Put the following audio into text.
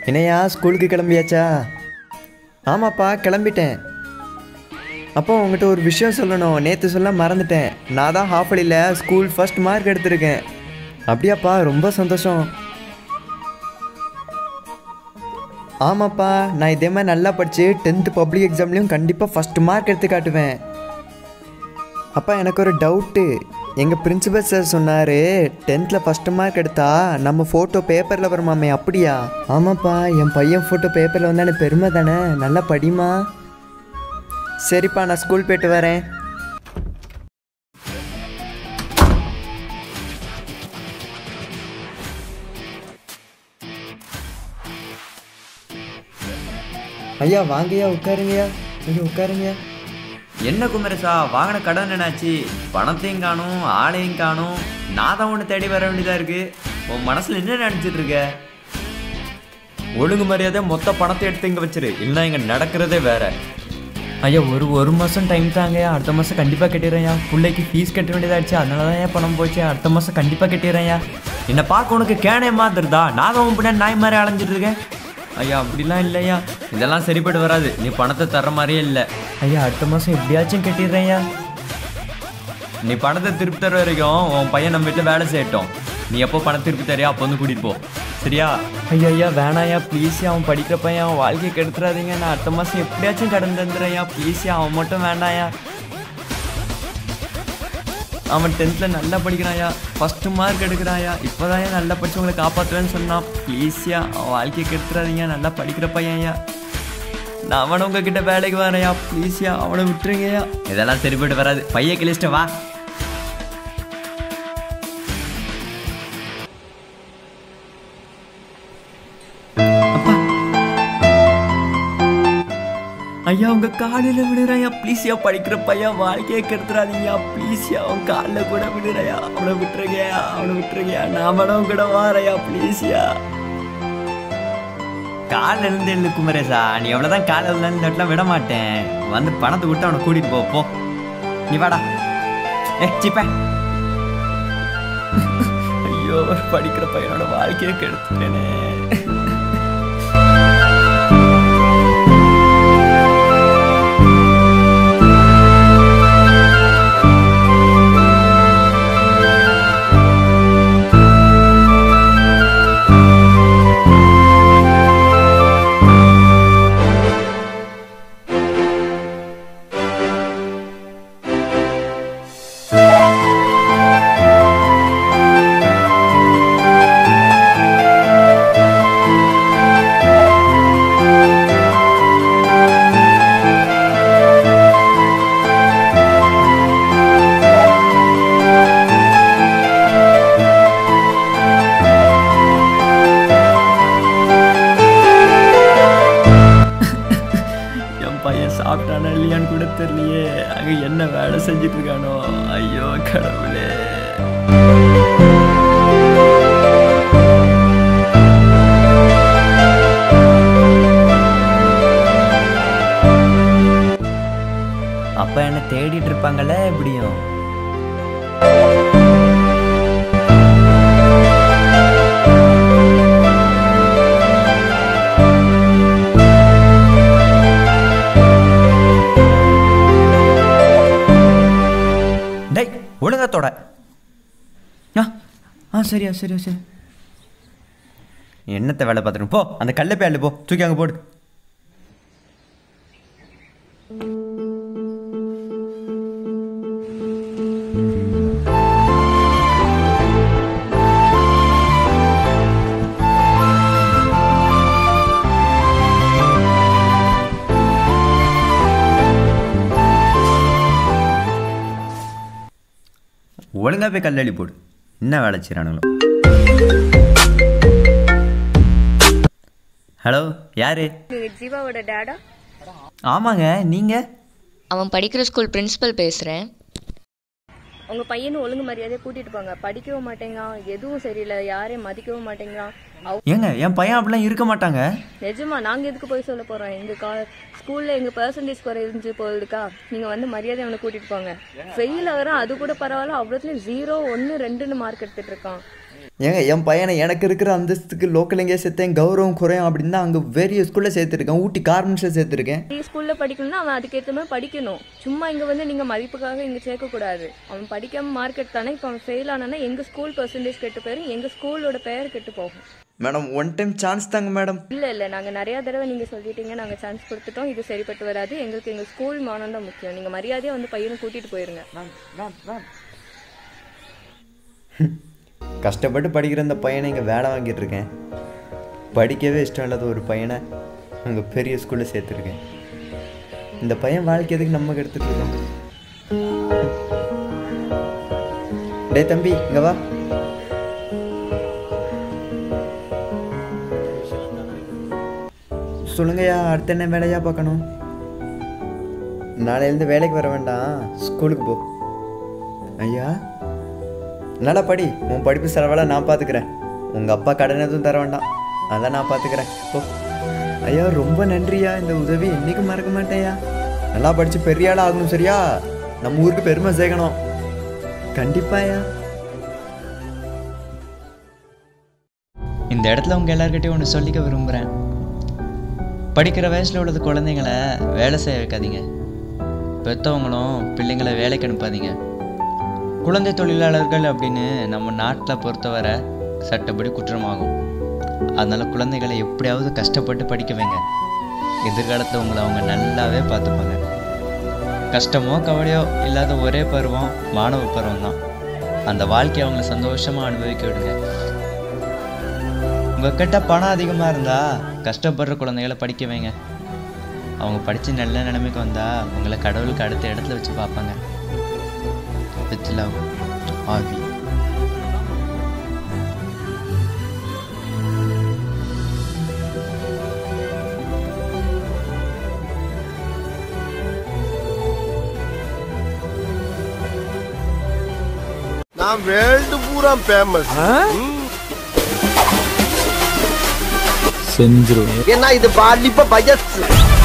என்னையா ஸ்கூலுக்கு கிளம்பியாச்சா ஆமாப்பா கிளம்பிட்டேன் அப்போ உங்ககிட்ட ஒரு விஷயம் சொல்லணும் நேற்று சொல்ல மறந்துட்டேன் நான் தான் ஹாஃபலியில் ஸ்கூல் ஃபர்ஸ்ட் மார்க் எடுத்திருக்கேன் அப்படியாப்பா ரொம்ப சந்தோஷம் ஆமாப்பா நான் இதே மாதிரி நல்லா படித்து டென்த்து பப்ளிக் எக்ஸாம்லேயும் கண்டிப்பாக ஃபஸ்ட் மார்க் எடுத்து காட்டுவேன் அப்பா எனக்கு ஒரு டவுட்டு எங்கள் பிரின்சிபல் சார் சொன்னார் டென்த்தில் ஃபஸ்ட்டு மார்க் எடுத்தா நம்ம ஃபோட்டோ பேப்பரில் வருமாமே அப்படியா ஆமாப்பா என் பையன் ஃபோட்டோ பேப்பரில் வந்தா எனக்கு பெருமை தானே நல்லா படிமா சரிப்பா நான் ஸ்கூல் போயிட்டு வரேன் ஐயா வாங்கய்யா உட்காருங்கய்யா ஐயா உட்காருங்கய்யா என்ன குமரசா வாங்கின கடன் என்னாச்சு பணத்தையும் காணும் ஆளையும் காணும் நான் தான் ஒன்று தேடி வர வேண்டியதாக இருக்கு உன் மனசில் என்ன நினச்சிட்டு இருக்க ஒழுங்கு மரியாதை மொத்த பணத்தை எடுத்து இங்கே வச்சிரு இல்லைன்னா இங்கே நடக்கிறதே வேற ஐயா ஒரு ஒரு மாதம் டைம் தாங்கய்யா அடுத்த மாதம் கண்டிப்பாக கட்டிடுறேன்யா பிள்ளைக்கு ஃபீஸ் கட்ட வேண்டியதாச்சு அதனால தான் ஏன் பணம் போச்சு அடுத்த மாதம் கண்டிப்பாக கட்டிடுறேன்யா என்னை பார்க்க உனக்கு கேனே மாத்திருதா நான் தான் உன் பின்னாடி நாய் மாதிரி அலைஞ்சிட்டு இருக்கேன் ஐயா அப்படிலாம் இல்லையா இதெல்லாம் சரிப்பட்டு வராது நீ பணத்தை தர்ற மாதிரியே இல்லை ஐயா அடுத்த மாதம் எப்படியாச்சும் கட்டிடுறேன்யா நீ பணத்தை திருப்பி தர வரைக்கும் உன் பையன் நம்ம வீட்டில் வேலை செய்யட்டும் நீ எப்போ பணம் திருப்பி தரியா அப்போ வந்து கூட்டிட்டு போ சரியா ஐயா ஐயா வேணாயா ப்ளீஸ் அவன் படிக்கிற பையன் அவன் வாழ்க்கையை கெடுத்துறாதீங்க நான் அடுத்த மாதம் எப்படியாச்சும் கடன் தந்துடுறேன்யா ப்ளீஸ் அவன் மட்டும் வேண்டாயா அவன் டென்த்தில் நல்லா படிக்கிறாயா ஃபஸ்ட்டு மார்க் எடுக்கிறாயா இப்போதான் நல்லா படிச்சு உங்களை காப்பாற்றுவேன்னு சொன்னான் ப்ளீஸ்யா அவன் வாழ்க்கையை கெடுத்துறாதீங்க நல்லா படிக்கிற பையன்யா நான் அவனை உங்ககிட்ட வேலைக்கு வரேயா ப்ளீஸ்யா அவனை விட்டுருங்கய்யா இதெல்லாம் சரிப்பட்டு வராது பைய கிழிச்சிட்டு வா அப்பா. ஐயா உங்க காலில் விடுறாயா ப்ளீஸ்யா படிக்கிற பையன் வாழ்க்கையை கெடுத்துறாதீங்க ப்ளீஸ்யா அவன் காலில் கூட விடுறாயா அவனை விட்டுருங்கயா அவனை விட்டுருங்கயா நாமளும் கூட வாரையா ப்ளீஸ்யா காலில் இருந்து எழுந்து குமரேசா நீ எவ்வளோதான் காலில் இருந்தாலும் இந்த இடத்துல விட மாட்டேன் வந்து பணத்தை விட்டு அவனை கூட்டிட்டு போ போ நீ வாடா ஏ சிப்ப ஐயோ படிக்கிற பையனோட வாழ்க்கையை கெடுத்துட்டேனே என் பையன் சாப்பிட்டானா இல்லையான்னு கூட தெரியலையே அங்க என்ன வேலை செஞ்சுட்டு இருக்கானோ ஐயோ கடவுளே அப்ப என்ன தேடிட்டு இருப்பாங்கல்ல எப்படியும் டேய் ஒழுங்கத்தோட ஆ ஆ சரியா சரியா சரி என்னத்தை வேலை பார்த்துட்டு போ அந்த கல்லை போய் அள்ளு போ தூக்கி அங்கே போடு ஒழுங்கா போய் கல்லளி போடு என்ன வேலை செய்கிறானுங்களோ ஹலோ யாரு நீங்க ஜீவாவோட டேடா ஆமாங்க நீங்க அவன் படிக்கிற ஸ்கூல் பிரின்சிபல் பேசுகிறேன் உங்க பையனை ஒழுங்கு மரியாதையை கூட்டிட்டு போங்க படிக்கவும் மாட்டேங்கிறான் எதுவும் சரியில்லை யாரையும் மதிக்கவும் மாட்டேங்கிறான் அவ ஏங்க என் பையன் அப்படிலாம் இருக்க மாட்டாங்க நிஜமா நாங்க எதுக்கு போய் சொல்ல போறோம் எங்க கா ஸ்கூல்ல எங்க பெர்சன்டேஜ் குறைஞ்சு போகுதுக்கா நீங்க வந்து மரியாதை அவனை கூட்டிட்டு போங்க ஃபெயில் ஆகிறான் அது கூட பரவாயில்ல அவ்வளோத்துலயும் ஜீரோ ஒன்னு ரெண்டுன்னு மார்க் எடுத்துட்டு இருக்கான் ஏங்க என் பையனை எனக்கு இருக்கிற அந்தஸ்துக்கு லோக்கல் எங்கேயே சேர்த்தேன் கௌரவம் குறையும் அப்படின்னு தான் அங்கே வேரிய ஸ்கூலில் சேர்த்துருக்கேன் ஊட்டி கார்மெண்ட்ஸில் சேர்த்துருக்கேன் பெரிய ஸ்கூல்ல படிக்கணும்னா அவன் அதுக்கேற்ற மாதிரி படிக்கணும் சும்மா இங்க வந்து நீங்க மதிப்புக்காக இங்க சேர்க்க கூடாது அவன் படிக்காம மார்க் எடுத்தானே இப்போ அவன் ஃபெயில் ஆனானா எங்க ஸ்கூல் பர்சன்டேஜ் கெட்டு போயிரும் எங்க ஸ்கூலோட பெயர் கெட்டு போகும் மேடம் ஒன் டைம் சான்ஸ் தாங்க மேடம் இல்ல இல்ல நாங்க நிறைய தடவை நீங்க சொல்லிட்டீங்க நாங்க சான்ஸ் கொடுத்துட்டோம் இது சரிப்பட்டு வராது எங்களுக்கு எங்க ஸ்கூல் மானம் தான் முக்கியம் நீங்க மரியாதையா வந்து பையனை கூட்டிட்டு போயிருங்க கஷ்டப்பட்டு படிக்கிற இந்த பையனை இங்கே வேலை வாங்கிட்டு இருக்கேன் படிக்கவே இஷ்டம் இல்லாத ஒரு பையனை அங்கே பெரிய ஸ்கூலில் சேர்த்துருக்கேன் இந்த பையன் வாழ்க்கை எதுக்கு நம்ம எடுத்துட்டு இருக்கோம் டேய் தம்பி இங்கே வா சொல்லுங்கய்யா அடுத்த என்ன வேலையா பார்க்கணும் நாளையிலேருந்து வேலைக்கு வர வேண்டாம் ஸ்கூலுக்கு போ ஐயா நல்லா படி உன் படிப்பு செலவெல்லாம் நான் பார்த்துக்கிறேன் உங்கள் அப்பா கடன் எதுவும் தர வேண்டாம் அதான் நான் பார்த்துக்கிறேன் போ ஐயா ரொம்ப நன்றியா இந்த உதவி என்னைக்கு மறக்க மாட்டேயா நல்லா படித்து பெரிய ஆள் ஆகணும் சரியா நம்ம ஊருக்கு பெருமை சேர்க்கணும் கண்டிப்பாயா இந்த இடத்துல உங்கள் எல்லார்கிட்டயும் ஒன்று சொல்லிக்க விரும்புகிறேன் படிக்கிற வயசில் உள்ளது குழந்தைங்கள வேலை செய்ய வைக்காதீங்க பெற்றவங்களும் பிள்ளைங்களை வேலைக்கு அனுப்பாதீங்க குழந்தை தொழிலாளர்கள் அப்படின்னு நம்ம நாட்டில் பொறுத்தவரை சட்டப்படி குற்றமாகும் அதனால் குழந்தைகளை எப்படியாவது கஷ்டப்பட்டு படிக்க வைங்க எதிர்காலத்தில் உங்களை அவங்க நல்லாவே பார்த்துப்பாங்க கஷ்டமோ கவலையோ இல்லாத ஒரே பருவம் மாணவ பருவம் தான் அந்த வாழ்க்கையை அவங்கள சந்தோஷமாக அனுபவிக்க விடுங்க உங்ககிட்ட பணம் அதிகமாக இருந்தால் கஷ்டப்படுற குழந்தைகளை படிக்க வைங்க அவங்க படித்து நல்ல நிலைமைக்கு வந்தால் உங்களை கடவுளுக்கு அடுத்த இடத்துல வச்சு பார்ப்பாங்க வித் லவ் ஆவி நான் வேர்ல்டு பூரா ஃபேமஸ் செஞ்சிருவேன் ஏன்னா இது பாலிப்ப பயஸ்